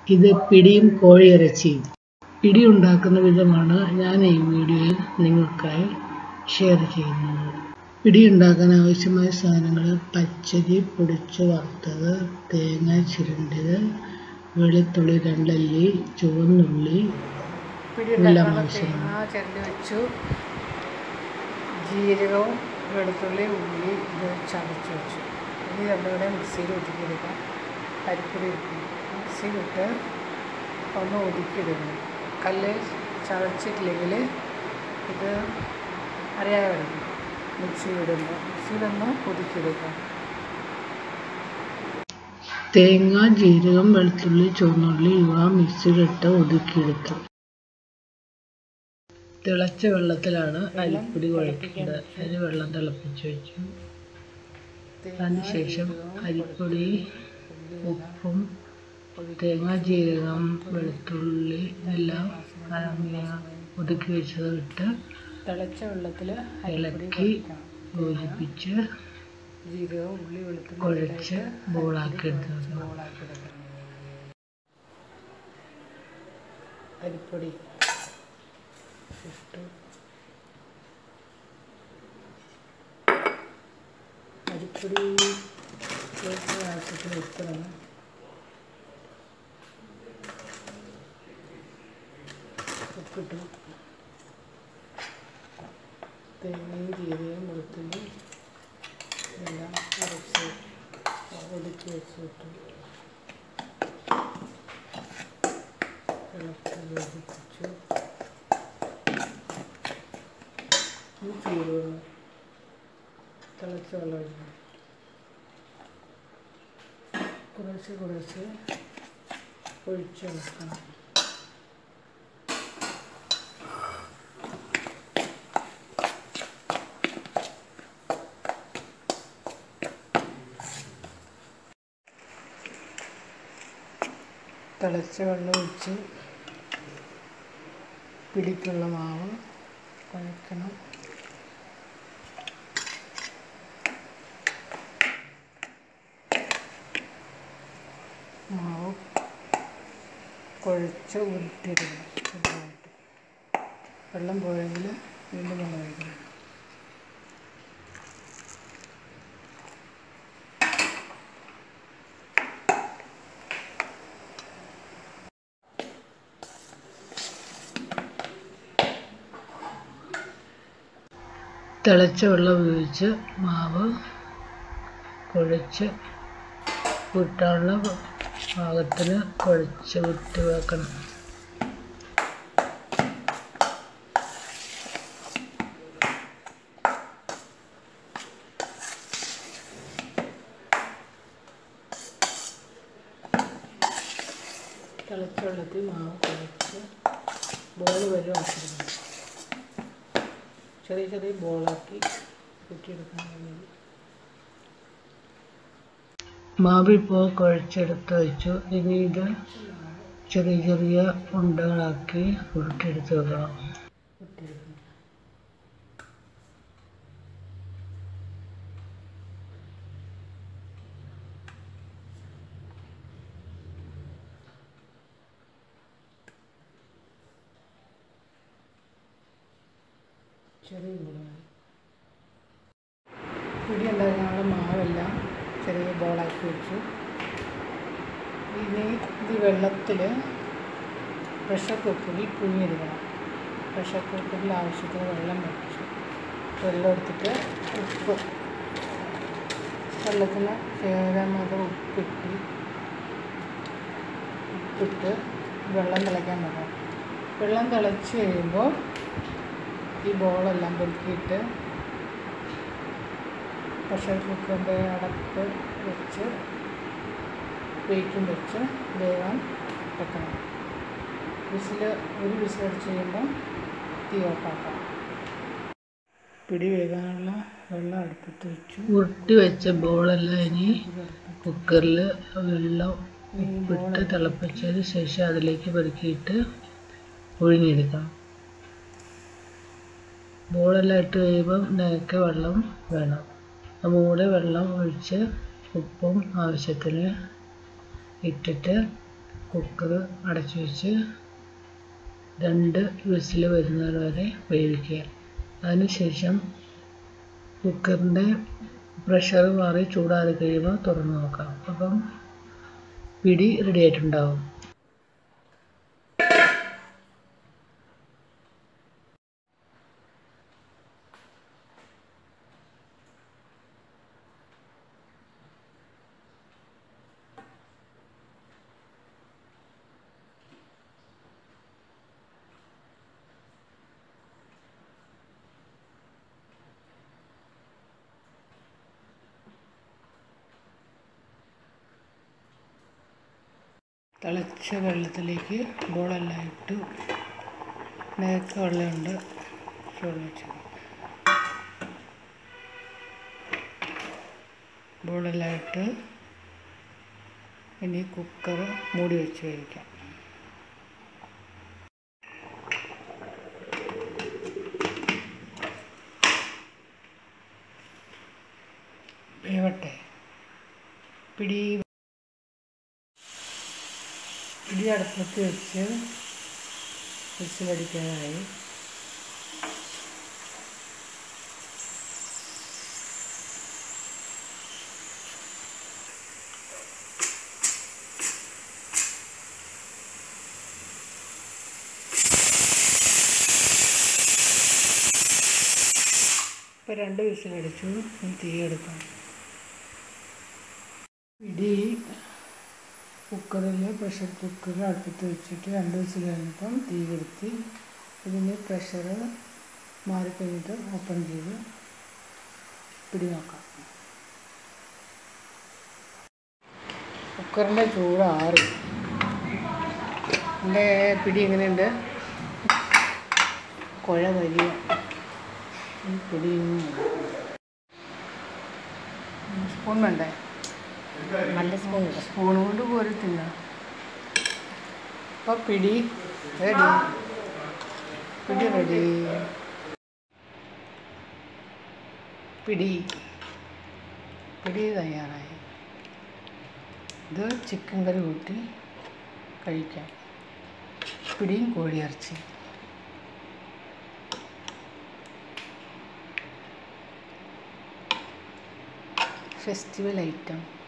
ഇത് പിടിയും കോഴിയിറച്ചിയും പിടി ഉണ്ടാക്കുന്ന വിധമാണ് ഞാൻ ഈ വീഡിയോയിൽ നിങ്ങൾക്കായി ഷെയർ ചെയ്യുന്നത് പിടി ഉണ്ടാക്കാൻ ആവശ്യമായ സാധനങ്ങൾ പച്ചരി പൊടിച്ച് വറുത്തത് തേങ്ങ ചിരണ്ടിയത് വെളുത്തുള്ളി രണ്ടല്ലി ചുവന്നുള്ളി പിടി എല്ലാം ഉണ്ടാക്കാനുള്ള ആവശ്യമാണ്. തേങ്ങ ചിരണ്ടി വെച്ചു ജീരകവും വെളുത്തുള്ളി ഉള്ളി ഇത് ചതച്ച് വെച്ചു ഇനി രണ്ടും കൂടെ മിക്സിയിൽ ഒതുക്കിയെടുക്കാം അരിപ്പൊടി ഇരിക്കും മിക്സിയിലിട്ട് ഒന്ന് ഒതുക്കിയെടുക്കണം കല്ല് ചതച്ചിട്ടില്ലെങ്കിൽ ഇത് അറിയാതെ വരും മിക്സിയിലിടുമ്പോൾ മിക്സിയിലൊന്ന് ഒതുക്കിയെടുക്കാം തേങ്ങ ജീരകം വെളുത്തുള്ളി ചുവന്നുള്ളി ഇവ മിക്സിയിലിട്ട് ഒതുക്കിയെടുത്തു തിളച്ച വെള്ളത്തിലാണ് അരിപ്പൊടി കുഴക്കേണ്ടത് അതിന് വെള്ളം തിളപ്പിച്ച് വെച്ചു അതിനുശേഷം അരിപ്പൊടി ഉപ്പും തേങ്ങ ജീരകം വെളുത്തുള്ളി എല്ലാം അരങ്ങിയ ഒതുക്കി വെച്ചത് ഇട്ട് തിളച്ച വെള്ളത്തിൽ അരിപ്പൊടി ഇളക്കി കുഴക്കണം യോജിപ്പിച്ച് ജീരകവും ഉള്ളി വെളുത്തുള്ളി കുഴച്ച് ബോളാക്കി എടുത്ത് വെക്കണം. ബോളാക്കി എടുക്കണം അരിപ്പൊടി ഇട്ടു അരിപ്പൊടി ആവശ്യത്തിന് ഉപ്പിടണം ഉപ്പിട്ടു തേങ്ങയും ജീരകവും വെളുത്തുള്ളി എല്ലാം അരച്ച് ഒതുക്കി വെച്ചിട്ട് ഇളക്കി യോജിപ്പിച്ചു ഈ ചൂടുവെള്ളം തിളച്ച വെള്ളം ഒഴിക്കണം കുറച്ച് കുറച്ച് ഒഴിച്ചെടുക്കണം തിളച്ച വെള്ളം ഒഴിച്ച് പിടിക്കുള്ള മാവ് കുഴക്കണം മാവ് കുഴച്ച് ഉരുട്ടിയിടണം ചെറുതായിട്ട് വെള്ളം പോയെങ്കിൽ വീണ്ടും വെള്ളം ഒഴിക്കണം തിളച്ച വെള്ളം ഉപയോഗിച്ച് മാവ് കുഴച്ച് ഉരുട്ടാനുള്ള പാകത്തിന് കുഴച്ച് വിട്ട് വെക്കണം തിളച്ച വെള്ളത്തിൽ മാവ് കുഴച്ച് ബോൾ വരെ ആക്കിയിരുന്നു ചെറിയ ചെറിയ ബോളാക്കി കുറ്റിയെടുക്കാൻ വേണ്ടി മാവ് ഇപ്പോൾ കുഴച്ചെടുത്ത് വെച്ചു ഇനി ഇത് ചെറിയ ചെറിയ ഉണ്ടകളാക്കി ഉരുട്ടിയെടുത്ത് വെക്കണം കുറ്റിയെടുക്കണം ചെറിയ ബോളാണ് പിടി ഉണ്ടാക്കാനുള്ള മാവെല്ലാം ചെറിയ ബോളാക്കി വെച്ചു ഇനി ഇത് വെള്ളത്തിൽ പ്രഷർ കുക്കറിൽ പുഴുങ്ങിയെടുക്കണം പ്രഷർ കുക്കറിൽ ആവശ്യത്തിന് വെള്ളം വെച്ചു വെള്ളം എടുത്തിട്ട് ഉപ്പ് വെള്ളത്തിന് ചേരാമത് ഉപ്പിട്ട് ഉപ്പിട്ട് വെള്ളം തിളയ്ക്കാൻ വെക്കണം വെള്ളം തിളച്ച് കഴിയുമ്പോൾ ഈ ബോളെല്ലാം പൊറുക്കിയിട്ട് പ്രഷർ കുക്കറിൻ്റെ അടപ്പ് വെച്ച് വെയിറ്റും വെച്ച് വേവാൻ വെക്കണം വിസിൽ ഒരു വിസിൽ അടിച്ച് കഴിയുമ്പോൾ തീ ഓഫാക്കാം പിടി വേകാനുള്ള വെള്ളം അടുപ്പത്ത് വെച്ചു ഉരുട്ടി വെച്ച ബോളെല്ലാം ഇനി കുക്കറിൽ വെള്ളം ഉപ്പിട്ട് തിളപ്പിച്ചതിന് ശേഷം അതിലേക്ക് പെറുക്കിയിട്ട് പുഴുങ്ങിയെടുക്കണം ബോളെല്ലാം ഇട്ട് കഴിയുമ്പം നേരത്തെ വെള്ളം വേണം അപ്പോൾ കൂടെ വെള്ളം ഒഴിച്ച് ഉപ്പും ആവശ്യത്തിന് ഇട്ടിട്ട് കുക്കർ അടച്ചു വെച്ച് രണ്ട് വിസിൽ വരുന്നത് വരെ വേവിക്കുക അതിനുശേഷം കുക്കറിൻ്റെ പ്രഷർ മാറി ചൂടാറി കഴിയുമ്പോൾ തുറന്ന് നോക്കാം അപ്പം പിടി റെഡി ആയിട്ടുണ്ടാവും തിളച്ച വെള്ളത്തിലേക്ക് ബോളെല്ലാം ഇട്ട് നേരത്തെ വെള്ളമുണ്ട് വെള്ളം വെച്ചു ബോളെല്ലാം ഇട്ട് ഇനി കുക്കർ മൂടി വെച്ച് കഴിക്കാം വേവട്ടെ പിടി പിടി അടുപ്പത്ത് വെച്ച് വിസിലടിക്കാനായി ഇപ്പോൾ രണ്ട് വിസിലടിച്ചു ഇനി തീ എടുക്കാം പിടി കുക്കറിൽ പ്രഷർ കുക്കർ അടുപ്പത്ത് വെച്ചിട്ട് രണ്ട് വിസിൽ കഴിഞ്ഞപ്പം തീ കെടുത്തി ഇതിന് പ്രഷർ മാറിക്കഴിഞ്ഞിട്ട് ഓപ്പൺ ചെയ്ത് പിടി നോക്കാം കുക്കറിൻ്റെ ചൂട് ആറി എൻ്റെ പിടി എങ്ങനെയുണ്ട് കുഴ വലിയ ഈ പിടി സ്പൂൺ വേണ്ടേ നല്ല സ്പൂൺ സ്പൂൺ കൊണ്ട് കോരി തിന്നാം അപ്പോൾ പിടി റെഡി പിടി റെഡി പിടി പിടി തയ്യാറായി ഇത് ചിക്കൻ കറി കൂട്ടി കഴിക്കാം പിടിയും കോഴിയിറച്ചി ഫെസ്റ്റിവൽ ഐറ്റം